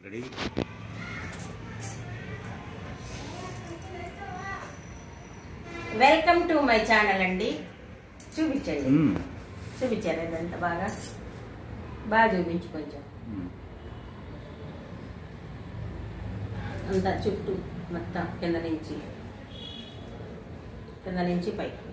Ready welcome to my channel అండి చూపించండి చూపించారు ఎంత బాగా బాగా చూపించు కొంచెం అంతా చుట్టూ మొత్తం కింద నుంచి కింద నుంచి పైకి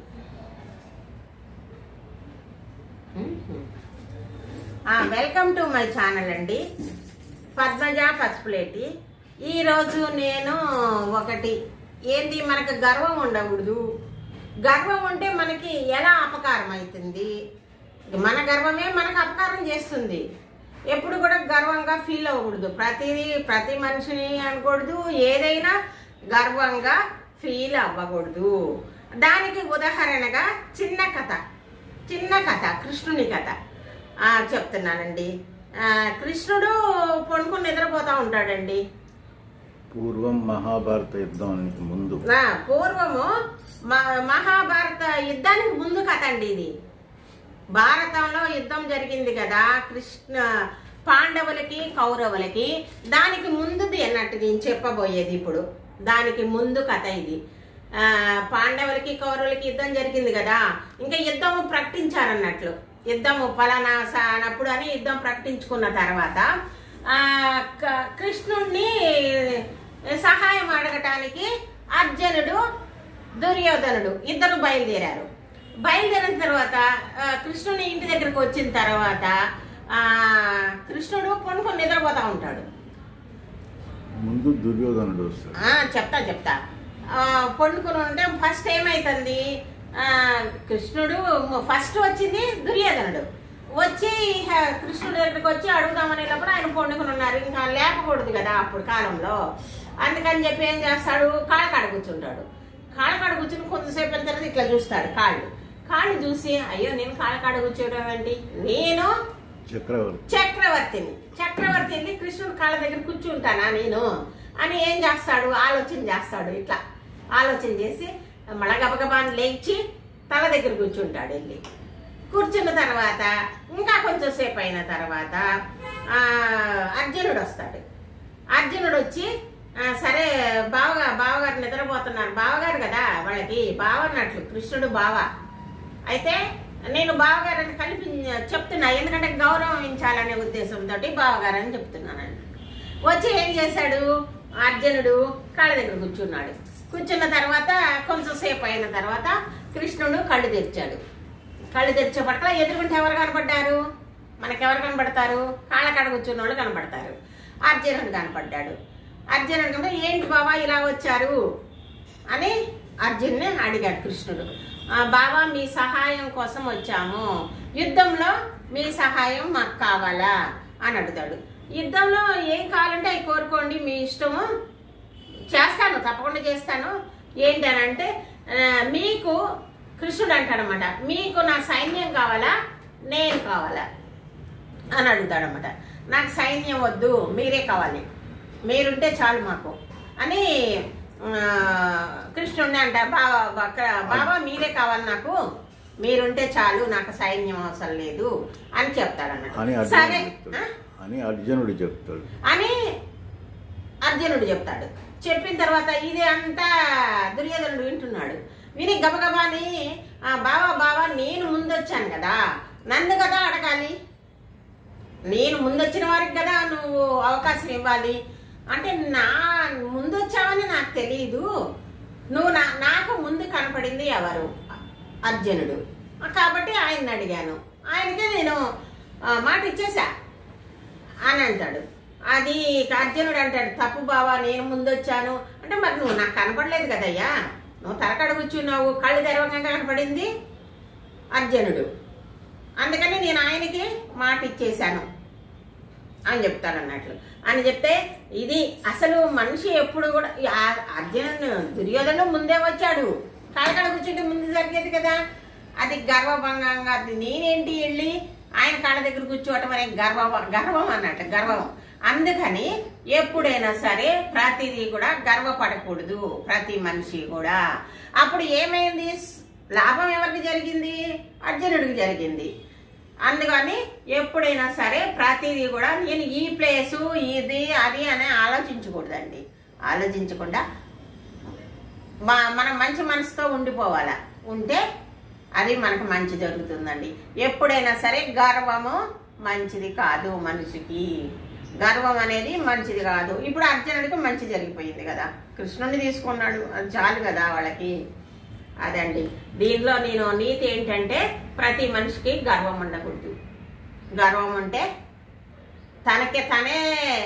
వెల్కమ్ టు మై ఛానల్ అండి పద్మజ పసుపులేటి ఈరోజు నేను ఒకటి ఏంది మనకు గర్వం ఉండకూడదు గర్వం ఉంటే మనకి ఎలా అపకారం అవుతుంది మన గర్వమే మనకు అపకారం చేస్తుంది ఎప్పుడు కూడా గర్వంగా ఫీల్ అవ్వకూడదు ప్రతిదీ ప్రతి మనిషిని అనకూడదు ఏదైనా గర్వంగా ఫీల్ అవ్వకూడదు దానికి ఉదాహరణగా చిన్న కథ చిన్న కథ కృష్ణుని కథ ఆ, చెప్తున్నానండి ఆ, కృష్ణుడు పడుకుని నిద్రపోతా ఉంటాడండి పూర్వం మహాభారత యుద్ధానికి ముందు నా పూర్వము మ- మహాభారత యుద్ధానికి ముందు కథ అండి ఇది భారతంలో యుద్ధం జరిగింది కదా కృష్ణ పాండవులకి కౌరవులకి దానికి ముందుది అన్నట్టు నేను చెప్పబోయేది ఇప్పుడు దానికి ముందు కథ ఇది ఆ, పాండవులకి కౌరవులకి యుద్ధం జరిగింది కదా ఇంకా యుద్ధము ప్రకటించారన్నట్లు యుద్ధము ఫలానా స- అన్నప్పుడు అని యుద్ధం ప్రకటించుకున్న తర్వాత ఆ, క- కృష్ణుణ్ణి సహాయం అడగటానికి అర్జునుడు దుర్యోధనుడు ఇద్దరు బయలుదేరారు బయలుదేరిన తర్వాత ఆ, కృష్ణుని ఇంటి దగ్గరకు వచ్చిన తర్వాత ఆ కృష్ణుడు పనుకొని నిద్రపోతా ఉంటాడు ముందు దుర్యోధనుడు వస్తాడు ఆ, చెప్తా చెప్తా ఆ, పండుకొని ఉంటే ఫస్ట్ ఏమైతుంది ఆ, కృష్ణుడు ఫస్ట్ వచ్చింది దుర్యోధనుడు వచ్చి ఆ, కృష్ణుడు దగ్గరికి వచ్చి అడుగుదామనేటప్పుడు ఆయన పండుకొని ఉన్నారు ఇంకా లేపకూడదు కదా అప్పుడు కాలంలో అందుకని చెప్పి ఏం చేస్తాడు కాళ్ళ కాడ కూర్చుంటాడు కాళ్ళ కాడ కూర్చుని కొంతసేపు అయిన తర్వాత ఇట్లా చూస్తాడు కాళ్ళు కాళ్ళు చూసి అయ్యో నేను కాళ్ళ కాడ కూర్చోవడం ఏంటి నేను చక్రవర్తి చక్రవర్తిని చక్రవర్తిని కృష్ణుడు కాళ్ళ దగ్గర కూర్చుంటానా నేను అని ఏం చేస్తాడు ఆలోచన చేస్తాడు ఇట్లా ఆలోచన చేసి మళ్ళా గబగబాని లేచి తల దగ్గర కూర్చుంటాడు వెళ్ళి కూర్చున్న తర్వాత ఇంకా కొంచెం సేపు అయిన తర్వాత ఆ, అర్జునుడు వస్తాడు అర్జునుడు వచ్చి "ఆ, సరే బావగా బావగారు నిద్రపోతున్నారు బావగారు కదా వాళ్ళకి బావ అన్నట్లు కృష్ణుడు బావ అయితే నేను బావగారని కలిపి చెప్తున్నా ఎందుకంటే గౌరవించాలనే ఉద్దేశంతో బావగారని చెప్తున్నానండి వచ్చి ఏం చేశాడు అర్జునుడు కాళ్ళ దగ్గర కూర్చున్నాడు కూర్చున్న తర్వాత కొంచెం సేపు అయిన తర్వాత కృష్ణుడు కళ్ళు తెరిచాడు కళ్ళు తెరిచేపట్ల ఎదురుకుంటే ఎవరు కనపడ్డారు మనకెవరు కనపడతారు కాళ్ళ కాడ కూర్చున్న వాళ్ళు కనపడతారు అర్జునుడు కనపడ్డాడు అర్జునుడు కనుక ఏంటి బాబా ఇలా వచ్చారు అని అర్జున్ని అడిగాడు కృష్ణుడు "ఆ, బాబా మీ సహాయం కోసం వచ్చాము యుద్ధంలో మీ సహాయం మాకు కావాలా అని అడుగుతాడు యుద్ధంలో ఏం కావాలంటే అవి కోరుకోండి మీ ఇష్టము చేస్తాను తప్పకుండా చేస్తాను ఏంటనంటే ఆ, మీకు కృష్ణుడు అంటాడనమాట మీకు నా సైన్యం కావాలా నేను కావాలా అని అడుగుతాడనమాట నాకు సైన్యం వద్దు మీరే కావాలి మీరుంటే చాలు మాకు అని ఆ, కృష్ణుడిని అంట బాబా బా- బాబా మీరే కావాలి నాకు మీరుంటే చాలు నాకు సైన్యం అవసరం లేదు అని చెప్తాడన్నమాట అని సరే అర్జునుడు ఆ? చెప్తాడు అని అర్జునుడు చెప్తాడు అని అర్జునుడు చెప్తాడు చెప్పిన తర్వాత ఇది అంతా దుర్యోధనుడు వింటున్నాడు విని గబగబాని "ఆ, బావా బావా నేను ముందొచ్చాను కదా నన్ను కదా అడగాలి నేను ముందొచ్చిన వారికి కదా నువ్వు అవకాశం ఇవ్వాలి అంటే నా ముందొచ్చావని నాకు తెలియదు నువ్వు నా నాకు ముందు కనపడింది ఎవరు అర్జునుడు కాబట్టి ఆయన్ని అడిగాను ఆయనకే నేను ఆ, మాట ఇచ్చేసా అని అంటాడు అది అర్జునుడు అంటాడు తప్పు బావా నేను ముందొచ్చాను అంటే మరి నువ్వు నాకు కనపడలేదు కదయ్యా నువ్వు తలకడ కూర్చున్నావు కళ్ళు తెరవంగా కనపడింది అర్జునుడు అందుకని నేను ఆయనకి మాట ఇచ్చేశాను అని చెప్తాడు అన్నట్లు అని చెప్తే ఇది అసలు మనిషి ఎప్పుడు కూడా ఆ అర్జునుడు దుర్యోధను ముందే వచ్చాడు కాళ్ళకడ కూర్చుంటే ముందు జరిగేది కదా అది గర్వభంగంగా అది నేనేంటి వెళ్ళి ఆయన కాళ్ళ దగ్గర కూర్చోవటం అనే గర్వ గర్వం అన్నట్టు గర్వం అందుకని ఎప్పుడైనా సరే ప్రతిదీ కూడా గర్వపడకూడదు ప్రతి మనిషి కూడా అప్పుడు ఏమైంది లాభం ఎవరికి జరిగింది అర్జునుడికి జరిగింది అందుకని ఎప్పుడైనా సరే ప్రతిదీ కూడా నేను ఈ ప్లేసు ఇది అది అని ఆలోచించకూడదండి ఆలోచించకుండా మా మనం మంచి మనసుతో ఉండిపోవాలా ఉంటే అది మనకు మంచి జరుగుతుందండి ఎప్పుడైనా సరే గర్వము మంచిది కాదు మనిషికి గర్వం అనేది మంచిది కాదు ఇప్పుడు అర్జునుడికి మంచి జరిగిపోయింది కదా కృష్ణుని తీసుకున్నాడు అది చాలు కదా వాళ్ళకి అదండి దీనిలో నేను నీతి ఏంటంటే ప్రతి మనిషికి గర్వం ఉండకూడదు గర్వం ఉంటే తనకి తనే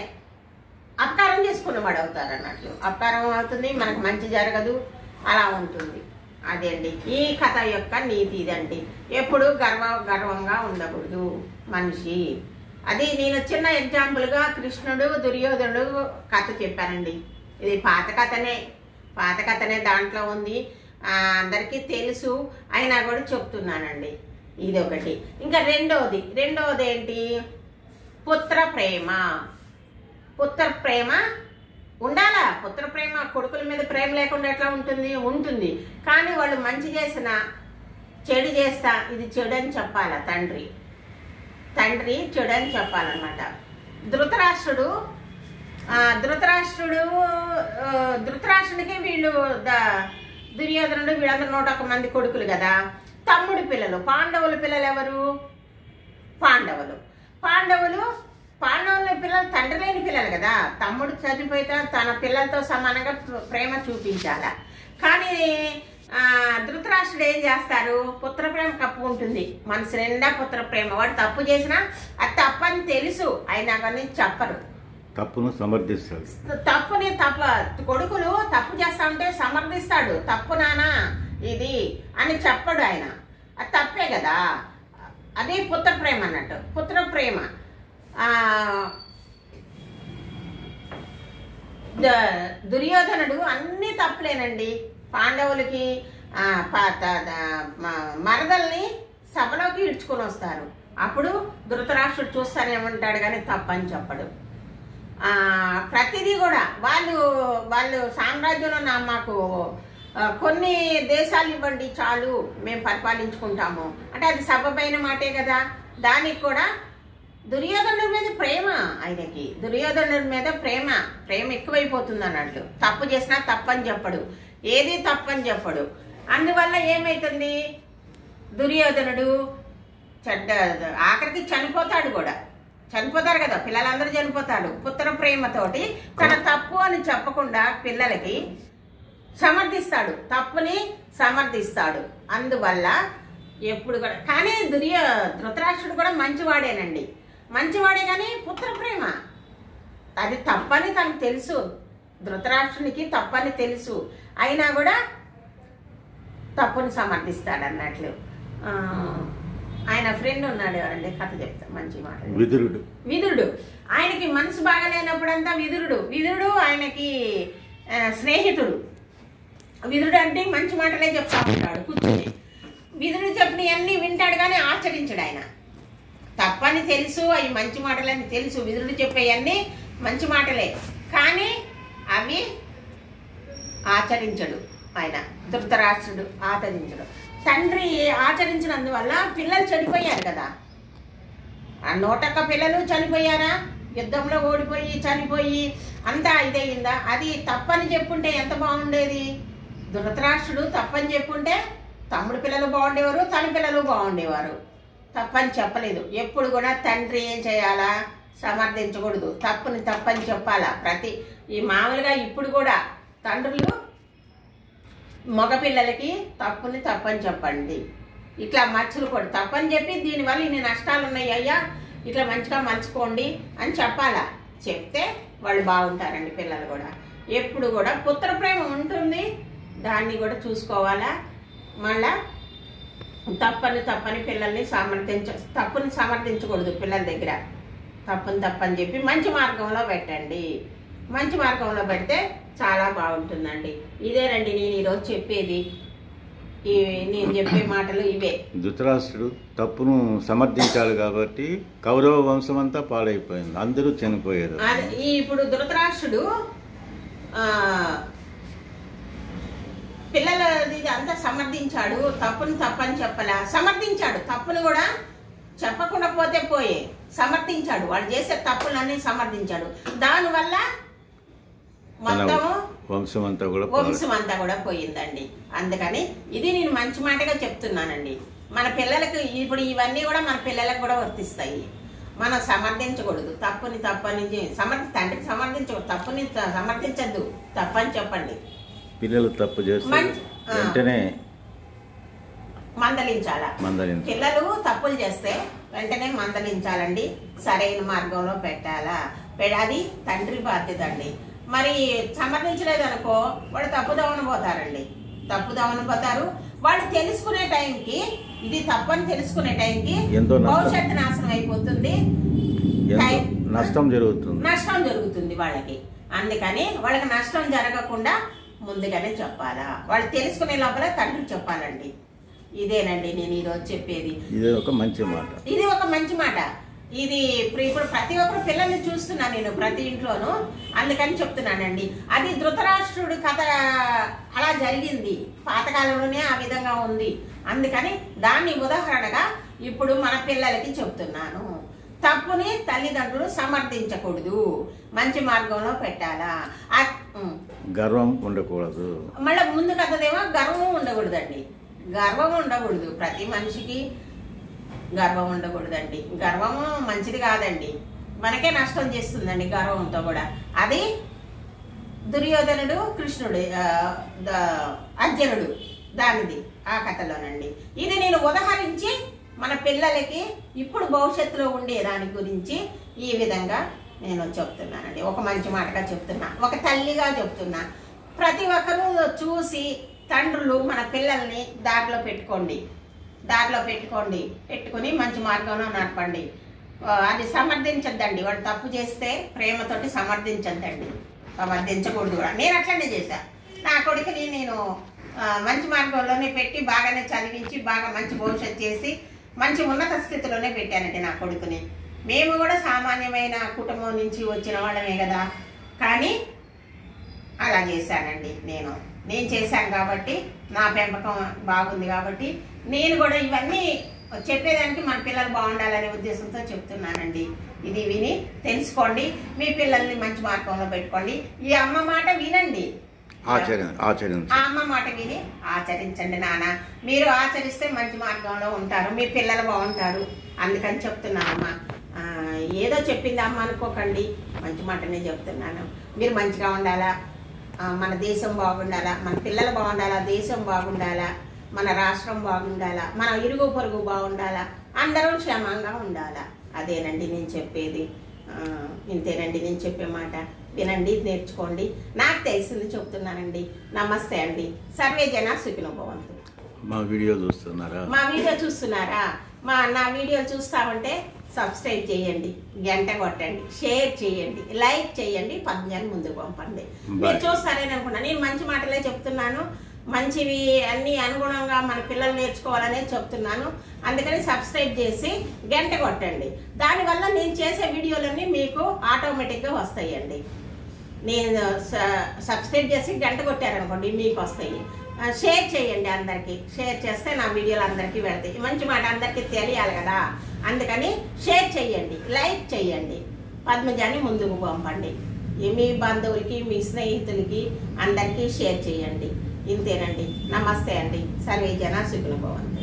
అపకారం చేసుకున్నవాడు అవుతారు అన్నట్లు అపకారం అవుతుంది మనకు మంచి జరగదు అలా ఉంటుంది అదే అండి ఈ కథ యొక్క నీతి ఇదండి ఎప్పుడు గర్వ గర్వంగా ఉండకూడదు మనిషి అది నేను చిన్న ఎగ్జాంపుల్గా కృష్ణుడు దుర్యోధనుడు కథ చెప్పానండి ఇది పాత కథనే పాత కథనే దాంట్లో ఉంది ఆ, అందరికీ తెలుసు అయినా కూడా చెప్తున్నానండి ఇది ఒకటి ఇంకా రెండోది రెండోది ఏంటి పుత్ర ప్రేమ పుత్ర ప్రేమ ఉండాలా పుత్ర ప్రేమ కొడుకుల మీద ప్రేమ లేకుండా ఎట్లా ఉంటుంది ఉంటుంది కానీ వాళ్ళు మంచి చేసిన చెడు చేస్తా ఇది చెడు అని చెప్పాలా తండ్రి తండ్రి చెడు అని చెప్పాలన్నమాట ధృతరాష్ట్రుడు ఆ, ధృతరాష్ట్రుడు ఆ, ధృతరాష్ట్రుడికి వీళ్ళు ద- దుర్యోధనుడు వీళ్ళందరూ నూట ఒక మంది కొడుకులు కదా తమ్ముడు పిల్లలు పాండవుల పిల్లలు ఎవరు పాండవులు పాండవులు పాండవుల పిల్లలు తండ్రి లేని పిల్లలు కదా తమ్ముడు చనిపోయితే తన పిల్లలతో సమానంగా ప్ర- ప్రేమ చూపించాల కానీ ఆ, ధృతరాష్ట్రుడు ఏం చేస్తారు పుత్ర ప్రేమ కప్పుకుంటుంది మనసు నిండా పుత్ర ప్రేమ వాడు తప్పు చేసినా అది తప్పని తెలుసు అయినా కానీ చెప్పరు తప్పును సమర్థిస్తాడు తప్పుని తప్ప కొడుకులు తప్పు చేస్తా ఉంటే సమర్థిస్తాడు తప్పు నానా ఇది అని చెప్పడు ఆయన అది తప్పే కదా అదే పుత్ర ప్రేమ అన్నట్టు పుత్ర ప్రేమ ఆ ద- దుర్యోధనుడు అన్ని తప్పులేనండి పాండవులకి ఆ, ప- త- ద- మ- మరదల్ని సభలోకి ఇడ్చుకొని వస్తారు అప్పుడు ధృతరాష్ట్రుడు చూస్తానేమంటాడు కానీ తప్పని చెప్పడు ఆ, ప్రతిదీ కూడా వాళ్ళు వాళ్ళు సామ్రాజ్యంలో నా మాకు ఆ, కొన్ని దేశాలు ఇవ్వండి చాలు మేము పరిపాలించుకుంటాము అంటే అది సబబైన మాటే కదా దానికి కూడా దుర్యోధనుడి మీద ప్రేమ ఆయనకి దుర్యోధనుడి మీద ప్రేమ ప్రేమ ఎక్కువైపోతుంది అన్నట్లు తప్పు చేసినా తప్పని చెప్పడు ఏది తప్పని చెప్పడు అందువల్ల ఏమైతుంది దుర్యోధనుడు చెడ్డ ఆఖరికి చనిపోతాడు కూడా చనిపోతారు కదా పిల్లలందరూ చనిపోతాడు పుత్ర ప్రేమతోటి తన తప్పు అని చెప్పకుండా పిల్లలకి సమర్థిస్తాడు తప్పుని సమర్థిస్తాడు అందువల్ల ఎప్పుడు కూడా కానీ దుర్య ధృతరాష్ట్రుడు కూడా మంచివాడేనండి మంచివాడే కానీ పుత్ర ప్రేమ అది తప్పని తనకు తెలుసు ధృతరాష్ట్రునికి తప్పని తెలుసు అయినా కూడా తప్పుని సమర్థిస్తాడు అన్నట్లు ఆ, ఆయన ఫ్రెండ్ ఉన్నాడు అండి కథ చెప్తా మంచి మాట విదురుడు విదురుడు ఆయనకి మనసు బాగలేనప్పుడంతా విదురుడు విదురుడు ఆయనకి ఆ, స్నేహితుడు విదురుడు అంటే మంచి మాటలే చెప్తా ఉంటాడు కూర్చొని విదురుడు చెప్పినవన్నీ వింటాడు కానీ ఆచరించడు ఆయన తప్పని తెలుసు అవి మంచి మాటలని తెలుసు విదురుడు చెప్పేవన్నీ మంచి మాటలే కానీ అవి ఆచరించడు ఆయన ధృతరాష్ట్రుడు ఆచరించడు తండ్రి ఆచరించినందువల్ల పిల్లలు చెడిపోయారు కదా ఆ నూటొక్క పిల్లలు చనిపోయారా యుద్ధంలో ఓడిపోయి చనిపోయి అంతా ఇదయిందా అది తప్పని చెప్పుంటే ఎంత బాగుండేది ధృతరాష్ట్రుడు తప్పని చెప్పుంటే తమ్ముడు పిల్లలు బాగుండేవారు తన పిల్లలు బాగుండేవారు తప్పని చెప్పలేదు ఎప్పుడు కూడా తండ్రి ఏం చేయాలా సమర్థించకూడదు తప్పుని తప్పని చెప్పాలా ప్రతి ఈ మామూలుగా ఇప్పుడు కూడా తండ్రులు మగపిల్లలకి తప్పుని తప్పని చెప్పండి ఇట్లా మచ్చలు కూడా తప్పని చెప్పి దీనివల్ల ఇన్ని నష్టాలు ఉన్నాయి అయ్యా ఇట్లా మంచిగా మలుచుకోండి అని చెప్పాలా చెప్తే వాళ్ళు బాగుంటారండి పిల్లలు కూడా ఎప్పుడు కూడా పుత్ర ప్రేమ ఉంటుంది దాన్ని కూడా చూసుకోవాలా మళ్ళా తప్పని తప్పని పిల్లల్ని సమర్థించ తప్పుని సమర్థించకూడదు పిల్లల దగ్గర తప్పని తప్పని చెప్పి మంచి మార్గంలో పెట్టండి మంచి మార్గంలో పెడితే చాలా బాగుంటుందండి ఇదేనండి నేను ఈరోజు చెప్పేది ఈ నేను చెప్పే మాటలు ఇవే ధృతరాష్ట్రుడు తప్పును సమర్థించాడు కాబట్టి కౌరవ వంశం అంతా పాడైపోయింది అందరూ చనిపోయారు అది ఈ ఇప్పుడు ధృతరాష్ట్రుడు ఆ, పిల్లలది అంతా సమర్థించాడు తప్పుని తప్పని చెప్పలా సమర్థించాడు తప్పును కూడా చెప్పకుండా పోతే పోయే సమర్థించాడు వాడు చేసే తప్పులన్నీ సమర్థించాడు దానివల్ల తన మొత్తము వంశం అంతా కూడా పాడై- వంశం అంతా కూడా పోయిందండి అందుకని ఇది నేను మంచి మాటగా చెప్తున్నానండి మన పిల్లలకు ఇప్పుడు ఇవన్నీ కూడా మన పిల్లలకు కూడా వర్తిస్తాయి మనం సమర్థించకూడదు తప్పుని తప్పని చే- సమర్థి తండ్రికి సమర్థించకూడదు తప్పుని త- సమర్థించద్దు తప్పని చెప్పండి పిల్లలు తప్పు చేస్తే మంచి- ఆ. వెంటనే మందలించాలా మందలించాలి పిల్లలు తప్పులు చేస్తే వెంటనే మందలించాలండి సరైన మార్గంలో పెట్టాలా పె- అది తండ్రి బాధ్యత అండి మరి సమర్థించలేదు అనుకో వాడు తప్పుదవన పోతారండి తప్పుదవన పోతారు వాళ్ళు తెలుసుకునే టైంకి ఇది తప్పని తెలుసుకునే టైంకి ఎంతో నష్టం. భవిష్యత్తు నాశనం అయిపోతుంది ఎంతో టైం- నష్టం జరుగుతుంది నష్టం జరుగుతుంది వాళ్ళకి అందుకని వాళ్ళకి నష్టం జరగకుండా ముందుగానే చెప్పాలా వాళ్ళు తెలుసుకునే లోపల తండ్రికి చెప్పాలండి ఇదేనండి నేను ఈరోజు చెప్పేది ఇదే ఒక మంచి మాట ఇది ఒక మంచి మాట ఇది ఇప్పుడు ఇప్పుడు ప్రతి ఒక్కరు పిల్లల్ని చూస్తున్నాను నేను ప్రతి ఇంట్లోనూ అందుకని చెప్తున్నానండి అది ధృతరాష్ట్రుడి కథ అలా జరిగింది పాతకాలంలోనే ఆ విధంగా ఉంది అందుకని దాన్ని ఉదాహరణగా ఇప్పుడు మన పిల్లలకి చెప్తున్నాను తప్పుని తల్లిదండ్రులు సమర్థించకూడదు మంచి మార్గంలో పెట్టాలా ఆ- ఉం. గర్వం ఉండకూడదు మళ్ళీ ముందు కథదేమో గర్వం ఉండకూడదండి గర్వం ఉండకూడదు ప్రతి మనిషికి గర్వం ఉండకూడదండి గర్వము మంచిది కాదండి మనకే నష్టం చేస్తుందండి గర్వంతో కూడా అది దుర్యోధనుడు కృష్ణుడు ఆ, ద- అర్జునుడు దానిది ఆ కథలోనండి ఇది నేను ఉదహరించి మన పిల్లలకి ఇప్పుడు భవిష్యత్తులో ఉండే దాని గురించి ఈ విధంగా నేను చెప్తున్నానండి ఒక మంచి మాటగా చెప్తున్నా ఒక తల్లిగా చెప్తున్నా ప్రతి ఒక్కరూ చూసి తండ్రులు మన పిల్లల్ని దారిలో పెట్టుకోండి దారిలో పెట్టుకోండి పెట్టుకుని మంచి మార్గంలో నడపండి ఆ, అది సమర్థించద్దండి వాడు తప్పు చేస్తే ప్రేమతోటి సమర్థించద్దండి సమర్థించకూడదు కూడా నేను అట్లనే చేశా నా కొడుకుని నేను ఆ, మంచి మార్గంలోనే పెట్టి బాగానే చదివించి బాగా మంచి భవిష్యత్తు చేసి మంచి ఉన్నత స్థితిలోనే పెట్టానండి నా కొడుకుని మేము కూడా సామాన్యమైన కుటుంబం నుంచి వచ్చిన వాళ్ళమే కదా కానీ అలా చేశానండి నేను నేను చేశాను కాబట్టి నా పెంపకం బాగుంది కాబట్టి నేను కూడా ఇవన్నీ చెప్పేదానికి మన పిల్లలు బాగుండాలనే ఉద్దేశంతో చెప్తున్నానండి ఇది విని తెలుసుకోండి మీ పిల్లల్ని మంచి మార్గంలో పెట్టుకోండి ఈ అమ్మ మాట వినండి ఆచరణ ఆ ఆచరించాలి అమ్మ మాట విని ఆచరించండి నాన్న మీరు ఆచరిస్తే మంచి మార్గంలో ఉంటారు మీ పిల్లలు బాగుంటారు అందుకని చెప్తున్నానమ్మా ఆ, ఏదో చెప్పింది అమ్మ అనుకోకండి మంచి మాటనే చెప్తున్నాను మీరు మంచిగా ఉండాలా ఆ, మన దేశం బాగుండాలా మన పిల్లలు బాగుండాలా దేశం బాగుండాలా మన రాష్ట్రం బాగుండాలా మన ఇరుగు పొరుగు బాగుండాలా అందరూ క్షేమంగా ఉండాలా అదేనండి నేను చెప్పేది ఆ, ఇంతేనండి నేను చెప్పే మాట వినండి నేర్చుకోండి నాకు తెలిసింది చెప్తున్నానండి నమస్తే అండి సర్వే జన సుఖినోభవంతు మా వీడియో చూస్తున్నారా మా వీడియో చూస్తున్నారా మా నా వీడియో చూస్తామంటే సబ్స్క్రైబ్ చేయండి గంట కొట్టండి షేర్ చేయండి లైక్ చేయండి పద్యాన్ని ముందుకు పంపండి మీరు Bye. చూస్తారని అనుకున్నా నేను మంచి మాటలే చెప్తున్నాను మంచివి అన్ని అనుగుణంగా మన పిల్లలు నేర్చుకోవాలనే చెప్తున్నాను అందుకని సబ్స్క్రైబ్ చేసి గంట కొట్టండి దానివల్ల నేను చేసే వీడియోలన్నీ మీకు ఆటోమేటిక్గా వస్తాయండి నేను స- సబ్స్క్రైబ్ చేసి గంట కొట్టారనుకోండి మీకు వస్తాయి ఆ, షేర్ చేయండి అందరికీ షేర్ చేస్తే నా వీడియోలు అందరికీ వెళ్తాయి మంచి మాట అందరికీ తెలియాలి కదా అందుకని షేర్ చేయండి లైక్ చేయండి పద్మజాని ముందుకు పంపండి ఈ మీ బంధువులకి మీ స్నేహితులకి అందరికీ షేర్ చేయండి ఇంతేనండి నమస్తే అండి సర్వే జన సుఖిన భవంతు